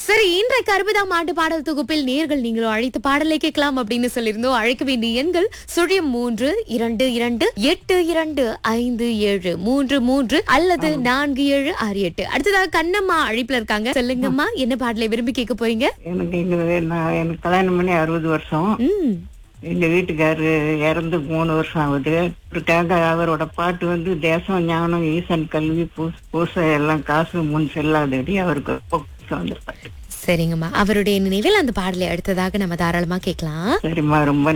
சரி இன்றைக்கு அறுபதாம் ஆண்டு பாடல் தொகுப்பில் நேர்கள் நீங்களும் அழைத்து பாடலை கேட்கலாம் அப்படின்னு சொல்லியிருந்தோம் அழைக்க வேண்டிய எண்கள் சுழியம் மூன்று இரண்டு இரண்டு எட்டு இரண்டு ஐந்து ஏழு மூன்று மூன்று அல்லது நான்கு ஏழு ஆறு எட்டு அடுத்ததாக கண்ணம்மா அழைப்புல இருக்காங்க சொல்லுங்கம்மா என்ன பாடலை விரும்பி கேட்க போறீங்க எனக்கு எங்க நான் எனக்கு கல்யாணம் பண்ணி அறுபது வருஷம் ம் எங்க வீட்டுக்காரரு இறந்து மூணு வருஷம் ஆகுது அவருக்காக அவரோட பாட்டு வந்து தேசம் ஞானம் ஈசன் கல்வி பூ- பூசை எல்லாம் காசு முன் செல்லாதடி அவருக்கு பொக்கிஷம் அந்த பாட்டு சரிங்கம்மா அவருடைய நினைவில் அந்த பாடலை அடுத்ததாக நம்ம தாராளமா கேட்கலாம் சரிம்மா ரொம்ப